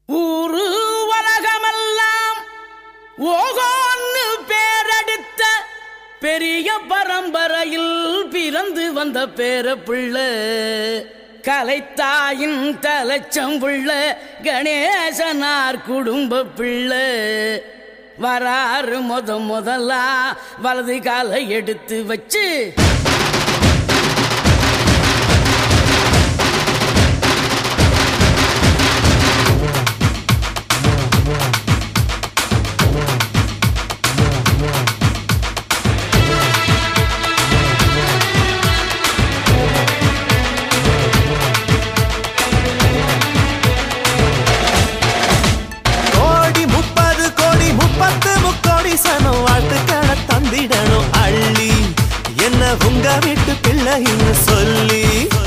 ஊரு உலகமெல்லாம் ஓகோன்னு பேரெடுத்த பெரிய பரம்பரையில் பிறந்து வந்த பேர பிள்ளை கலைத்தாயின் தலைச்சம் புள்ள கணேசனார் குடும்ப பிள்ளை வராறு முத முதலா வலது காலை எடுத்து வச்சு கோடி முப்பது கோடி முப்பத்து முக்கோடி சனம் வாழ்த்துக்களை தந்திடணும் அள்ளி என்ன உங்க வீட்டு பிள்ளைன்னு சொல்லி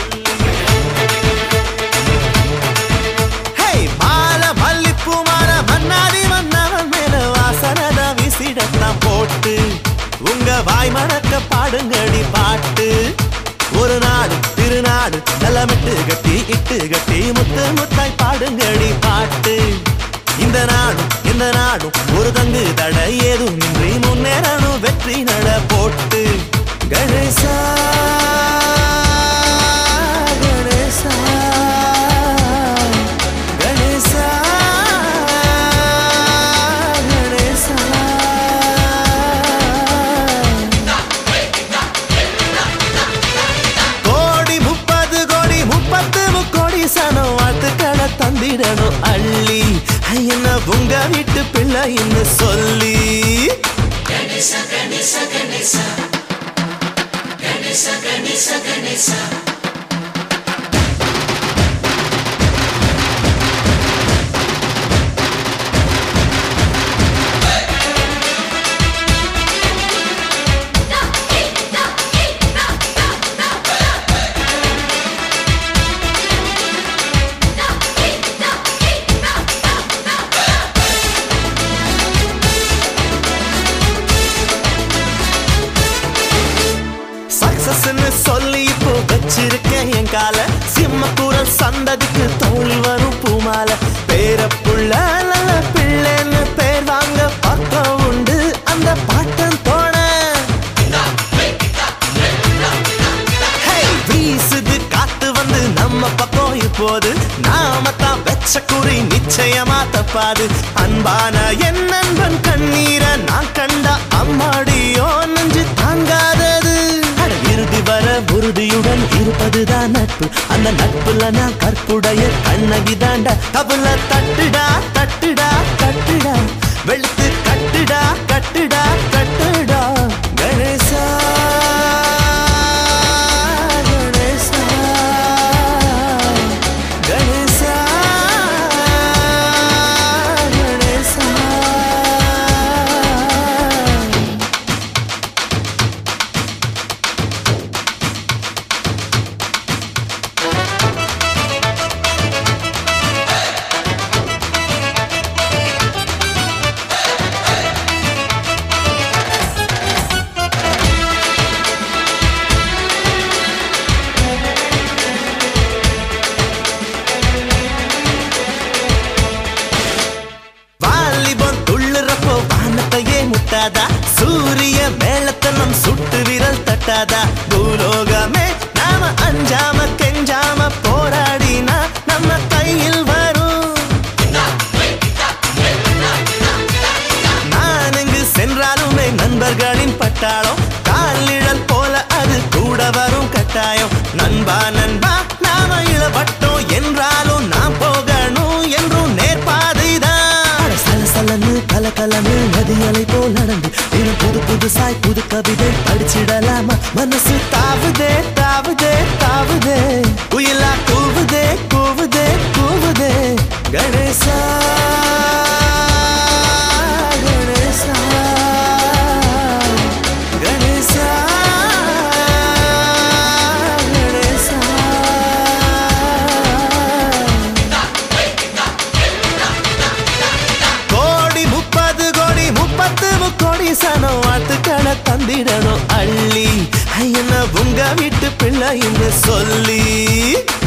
ஹே, மாலை மல்லிப்பூ மாலை மன்னாடி மன்னவன் மேல வாசனத விசிடத்தான் போட்டு உங்க வாய் மணக்க பாடுங்கடி பாட்டு ஒரு நாடு திருநாடு நலமிட்டு கட்டி இட்டு கட்டி முத்து முத்தாய் பாடுங்கடி பாட்டு இந்த நாடும் இந்த நாடும் ஒரு தங்கு தடை ஏதும் இன்றி முன்னேறணும் வெற்றி நட போட்டு கணேசா கணேசா கணேசா கணேசா கோடி முப்பது கோடி முப்பத்து முக்கோடி சனம் வாழ்த்துக்களை தந்திடணும் அள்ளி என்ன உங்க வீட்டு பிள்ளைன்னு சொல்லி சக்சஸ்ன்னு சொல்லி இப்போ வச்சிருக்கேன் என் கால சிம்மக்குரல் சந்ததிக்கு தோழி வரும் பூமால பேரப்புள்ள நல்ல பிள்ளைன்னு பேர் வாங்க பக்கம் உண்டு அந்த பாட்டன் தோண ஹேய், வீசுது காத்து வந்து நம்ம பக்கம் இப்போது நாம தான் வெச்ச குறி நிச்சயமா தப்பாது அன்பான என் நண்பன் கண்ணீரை நான் கண்டா அம்மாடியோ நெஞ்சு தாங்காதது அட, இறுதி வர உறுதியுடன் இருப்பதுதான் நட்பு அந்த நட்புல நான் கற்புடைய கண்ணகி தாண்டா கபுல தட்டுடா தட்டுடா தட்டுடா வெளுத்து கட்டுடா கட்டுடா கட்டுடா கணேசா கணேசா கணேசா கணேசா வாலிபம் துள்ளுறப்போ வானத்தையே முட்டாதா சூரிய மேலத்தை நம் சுட்டு விரல் தட்டாதா பூலோகமே நாம அஞ்சாம கெஞ்சாம போராடினா நம்ம கையில் வரும் நான் எங்கு சென்றாலுமே நண்பர்களின் பட்டாளம் காலிழல் போல அது கூட வரும் கட்டாயம் நண்பா நண்பா நாம இளவட்டோம் என்றாலும் நான் போகணும் என்றும் நேர்பாதைதான் சலசலன்னு கலகலன்னு நதி அலை போல் நடந்து தினம் புது புதுசாய் புது கவிதை படிச்சிடலாமா மனசு தாவுதே தாவுதே தாவுதே உயிலா கூவுதே கூவுதே கூவுதே கணேசா கணேசா கணேசா கணேசா கோடி முப்பது கோடி முப்பத்து முக்கோடி சனம் வாழ்த்துக்களை தந்திடணும் அள்ளி என்ன உங்க வீட்டு பிள்ளைன்னு சொல்லி